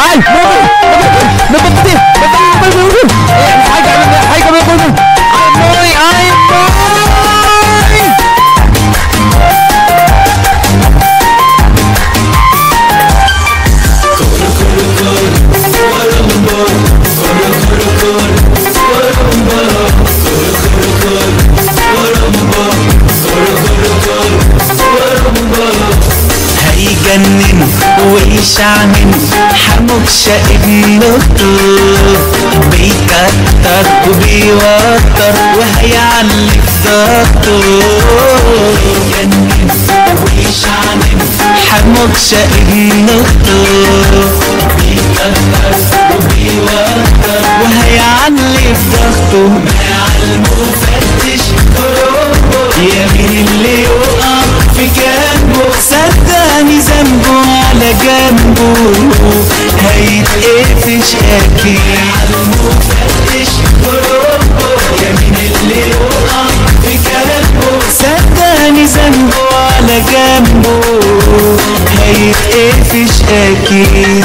ay napapati napapati ay kami ay kami kami amoy ay amoy هيجنن ويشعمن حموك شقد نطه بيكتر وبيوتر وهيعلي في ضغطه هيجنن ويشعمن حموك شقد نطه بيكتر وبيوتر وهيعلي في ضغطه مع المفتش يا مين اللي يقع في جنبه صدقني ذنبه على جنبه هيتقفش اكيد على المفتش يا مين اللي يقع في جنبه صدقني ذنبه على جنبه هيتقفش اكيد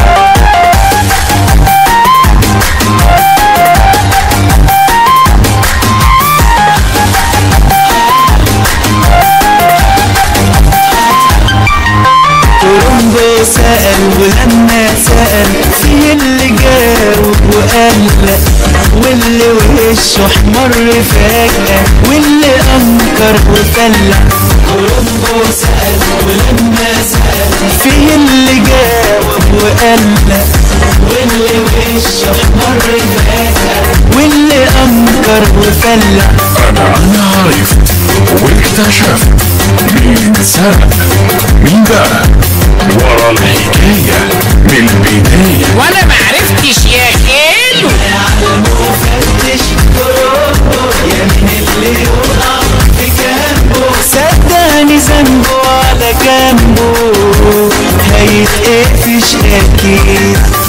ترومبو سأل ولما سأل في اللي جاوب وقلق واللي وشه احمر فجأة واللي أنكر وفلق ترومبو سأل ولما سأل في اللي جاوب وقلق واللي وشه احمر فجأة واللي أنكر وفلق أنا أنا عرفت واكتشفت مين سرق مين بقى ورا الحكاية من البداية وانا معرفتش يا كيلو المفتش كروبو يا من اللي يقع في جنبه صدقني ذنبه على جنبه هيتقفش اكيد